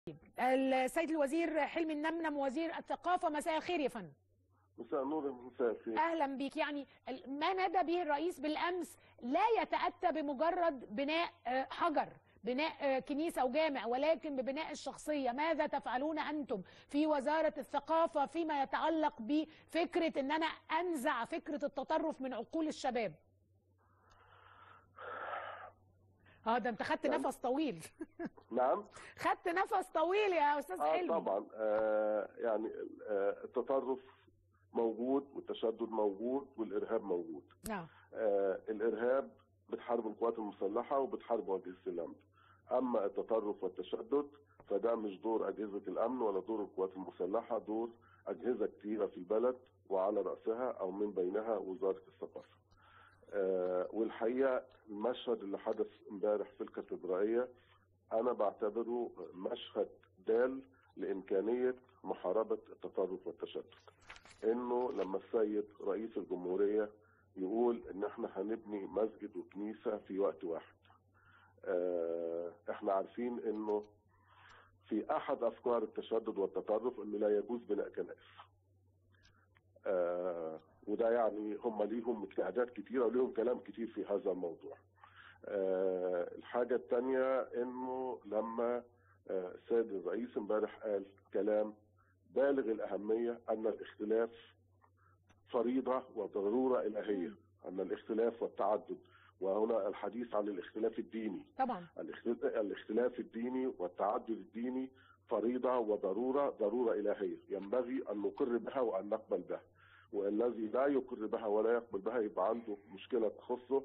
السيد الوزير حلمي النمنم وزير الثقافه مساء الخير يا فندم مساء النور مساء الخير اهلا بيك يعني ما ندى به الرئيس بالامس لا يتاتى بمجرد بناء آه، حجر بناء آه، كنيسه وجامع ولكن ببناء الشخصيه ماذا تفعلون انتم في وزاره الثقافه فيما يتعلق بفكره ان انا انزع فكره التطرف من عقول الشباب اه ده انت خدت نعم. نفس طويل نعم خدت نفس طويل يا استاذ اه حلمي طبعا آه يعني آه التطرف موجود والتشدد موجود والارهاب موجود نعم آه الارهاب بتحارب القوات المسلحه وبتحارب اجهزه الامن اما التطرف والتشدد فده مش دور اجهزه الامن ولا دور القوات المسلحه دور اجهزه كثيره في البلد وعلى راسها او من بينها وزاره الثقافه آه والحقيقه المشهد اللي حدث امبارح في الكاتدرائيه انا بعتبره مشهد دال لامكانيه محاربه التطرف والتشدد انه لما السيد رئيس الجمهوريه يقول ان احنا هنبني مسجد وكنيسه في وقت واحد آه، احنا عارفين انه في احد افكار التشدد والتطرف انه لا يجوز بناء كنائس آه، وده يعني هم ليهم اجتهادات كتيره وليهم كلام كتير في هذا الموضوع آه، الحاجه الثانيه انه لما آه، السيد الرئيس امبارح قال كلام بالغ الاهميه ان الاختلاف فريضه وضروره الهيه ان الاختلاف والتعدد وهنا الحديث عن الاختلاف الديني طبعا الاختل- الاختلاف الديني والتعدد الديني فريضة وضرورة ضرورة إلهية ينبغي أن نقر بها وأن نقبل بها والذي لا يقر بها ولا يقبل بها يبقى عنده مشكلة تخصه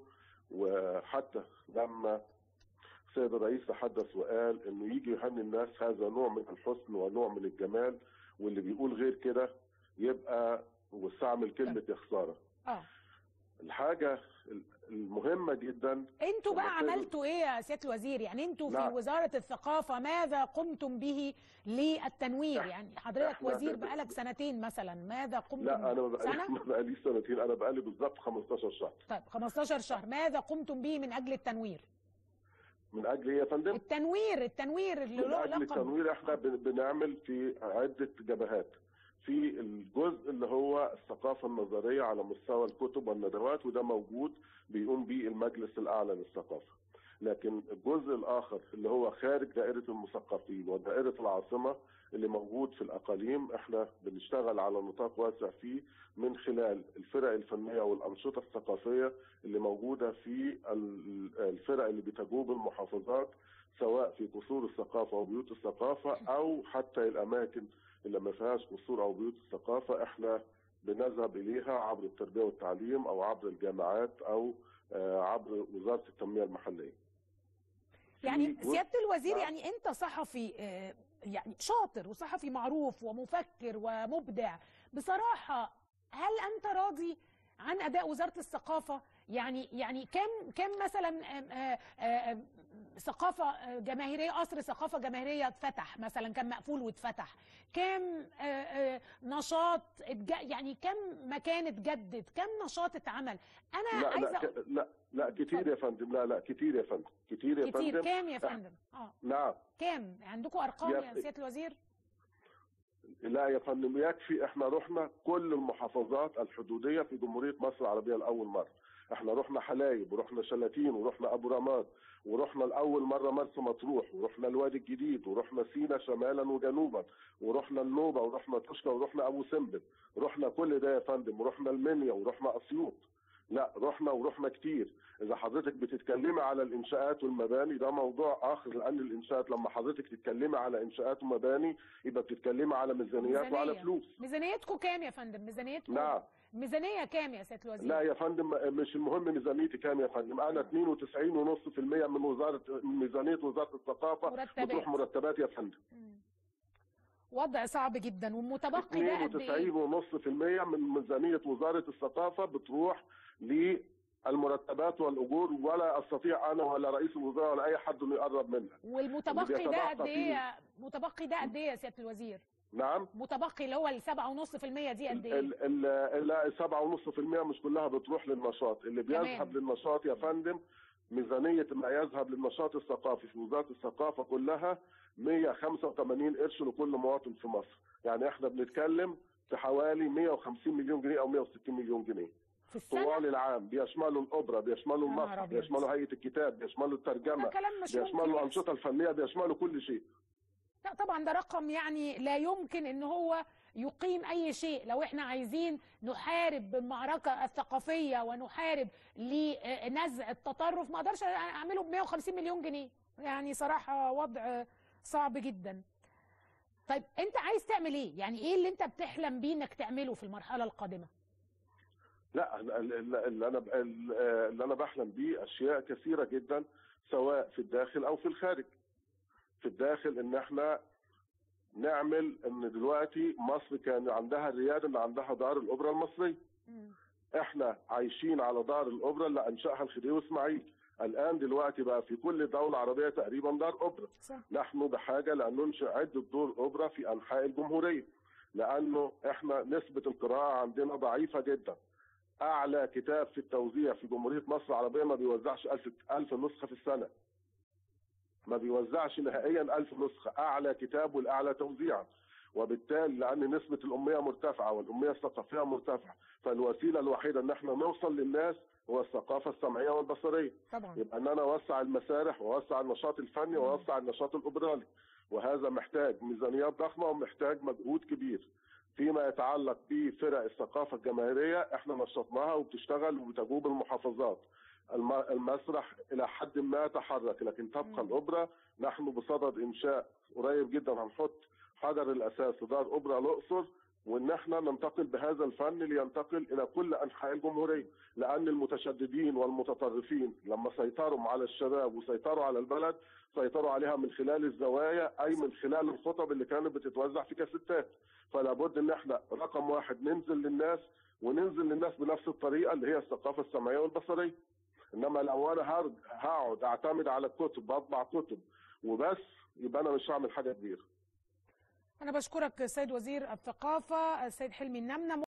وحتى لما السيد الرئيس تحدث وقال انه يجي يهني الناس هذا نوع من الحسن ونوع من الجمال واللي بيقول غير كده يبقى واستعمل كلمة يا خسارة اه الحاجة المهمة جدا انتوا بقى ومحتاج- عملتوا ايه يا سياده الوزير يعني انتوا في نعم. وزاره الثقافه ماذا قمتم به للتنوير إح- يعني حضرتك إحنا- وزير بقالك سنتين مثلا ماذا قمتم لا انا ما بقالي سنه ما بقاليش سنتين انا بقالي بالظبط 15 شهر طيب 15 شهر ماذا قمتم به من اجل التنوير من اجل ايه يا فندم؟ التنوير التنوير اللي من له اجل لقب التنوير احنا بن- بنعمل في عده جبهات في الجزء اللي هو الثقافه النظريه على مستوى الكتب والندوات وده موجود بيقوم به المجلس الاعلى للثقافه لكن الجزء الاخر اللي هو خارج دائره المثقفين ودائره العاصمه اللي موجود في الاقاليم احنا بنشتغل على نطاق واسع فيه من خلال الفرق الفنيه والانشطه الثقافيه اللي موجوده في ال- الفرق اللي بتجوب المحافظات سواء في قصور الثقافه وبيوت الثقافه او حتى الاماكن اللي ما فيهاش قصور او بيوت الثقافه احنا بنذهب اليها عبر التربيه والتعليم او عبر الجامعات او آه، عبر وزاره التنميه المحليه. يعني في جزء- سياده الوزير نعم. يعني انت صحفي آه، يعني شاطر وصحفي معروف ومفكر ومبدع بصراحه هل انت راضي عن اداء وزاره الثقافه يعني يعني كم كم مثلا آم، آه، آه، ثقافه آه، جماهيريه قصر ثقافه جماهيريه اتفتح مثلا كان مقفول واتفتح كم آه، آه، نشاط اتج- يعني كم مكان اتجدد كم نشاط اتعمل انا لا عايزه لا ك- لا لا كتير يا فندم لا لا كتير يا فندم كتير يا كتير فندم كام يا فندم اه نعم كام عندكم ارقام يا- يا سياده الوزير لا يا فندم يكفي احنا رحنا كل المحافظات الحدوديه في جمهوريه مصر العربيه لاول مره احنا رحنا حلايب ورحنا شلاتين ورحنا ابو رماد ورحنا لاول مره مرسى مطروح ورحنا الوادي الجديد ورحنا سينا شمالا وجنوبا ورحنا النوبه ورحنا طشكه ورحنا ابو سمبل رحنا كل ده يا فندم ورحنا المنيا ورحنا اسيوط لا رحنا ورحنا كتير اذا حضرتك بتتكلمي على الانشاءات والمباني ده موضوع اخر لان الانشاءات لما حضرتك تتكلمي على انشاءات ومباني يبقى بتتكلمي على ميزانيات وعلى ميزانية. فلوس ميزانيتكم كام يا فندم ميزانيتكم نعم ميزانيه كام يا سياده الوزير لا يا فندم مش المهم ميزانيتي كام يا فندم انا 92.5% من وزاره من ميزانيه وزاره الثقافه مرتبات. بتروح مرتبات يا فندم مم. وضع صعب جدا والمتبقي ده قد ايه 92.5% من ميزانيه وزاره الثقافه بتروح للمرتبات والاجور ولا استطيع انا ولا رئيس الوزراء ولا اي حد انه يقرب منها والمتبقي ده بيتبقى قد ايه فيه. يا- متبقي ده قد ايه يا سياده الوزير نعم متبقي اللي هو ال 7.5% دي قد ايه ال- ال- ال- 7.5% مش كلها بتروح للنشاط اللي كمان. بيذهب للنشاط يا فندم ميزانيه ما يذهب للنشاط الثقافي في وزاره الثقافه كلها 185 قرش لكل مواطن في مصر يعني احنا بنتكلم في حوالي 150 مليون جنيه او 160 مليون جنيه في السنه طوال العام بيشملوا الاوبرا بيشملوا يا نهار المسرح أبيض. بيشملوا هيئه الكتاب بيشملوا ده الترجمه كلام مش ممكن بيشملوا يحصل. الانشطه الفنيه بيشملوا كل شيء لا طبعا ده رقم يعني لا يمكن ان هو يقيم اي شيء لو احنا عايزين نحارب بالمعركه الثقافيه ونحارب لنزع التطرف ما اقدرش اعمله ب 150 مليون جنيه يعني صراحه وضع صعب جدا طيب انت عايز تعمل ايه يعني ايه اللي انت بتحلم بيه انك تعمله في المرحله القادمه لا ال- ال- اللي انا ال- اللي انا بحلم بيه اشياء كثيره جدا سواء في الداخل او في الخارج في الداخل ان احنا نعمل ان دلوقتي مصر كان عندها الرياده ان عندها دار الاوبرا المصريه احنا عايشين على دار الاوبرا اللي انشاها الخديوي اسماعيل الان دلوقتي بقى في كل دوله عربيه تقريبا دار اوبرا صح نحن بحاجه لان ننشئ عده دور اوبرا في انحاء الجمهوريه لانه احنا نسبه القراءه عندنا ضعيفه جدا اعلى كتاب في التوزيع في جمهوريه مصر العربيه ما بيوزعش ألف, ألف نسخه في السنه ما بيوزعش نهائيا ألف نسخه اعلى كتاب والاعلى توزيعا وبالتالي لان نسبه الاميه مرتفعه والاميه الثقافيه مرتفعه فالوسيله الوحيده ان احنا نوصل للناس هو الثقافه السمعيه والبصريه طبعا يبقى ان انا اوسع المسارح واوسع النشاط الفني واوسع النشاط الاوبرالي وهذا محتاج ميزانيات ضخمه ومحتاج مجهود كبير فيما يتعلق بفرق الثقافه الجماهيريه احنا نشطناها وبتشتغل وبتجوب المحافظات الم- المسرح الى حد ما تحرك لكن تبقى مم. الاوبرا نحن بصدد انشاء قريب جدا هنحط حجر الاساس في دار اوبرا الاقصر وان احنا ننتقل بهذا الفن لينتقل الى كل انحاء الجمهوريه لان المتشددين والمتطرفين لما سيطروا على الشباب وسيطروا على البلد سيطروا عليها من خلال الزوايا اي من خلال الخطب اللي كانت بتتوزع في كاسيتات فلا بد ان احنا رقم واحد ننزل للناس وننزل للناس بنفس الطريقه اللي هي الثقافه السمعيه والبصريه انما لو انا هرج- هقعد اعتمد على الكتب بطبع كتب وبس يبقى انا مش هعمل حاجه كبيره انا بشكرك سيد وزير الثقافه السيد حلمي النمنه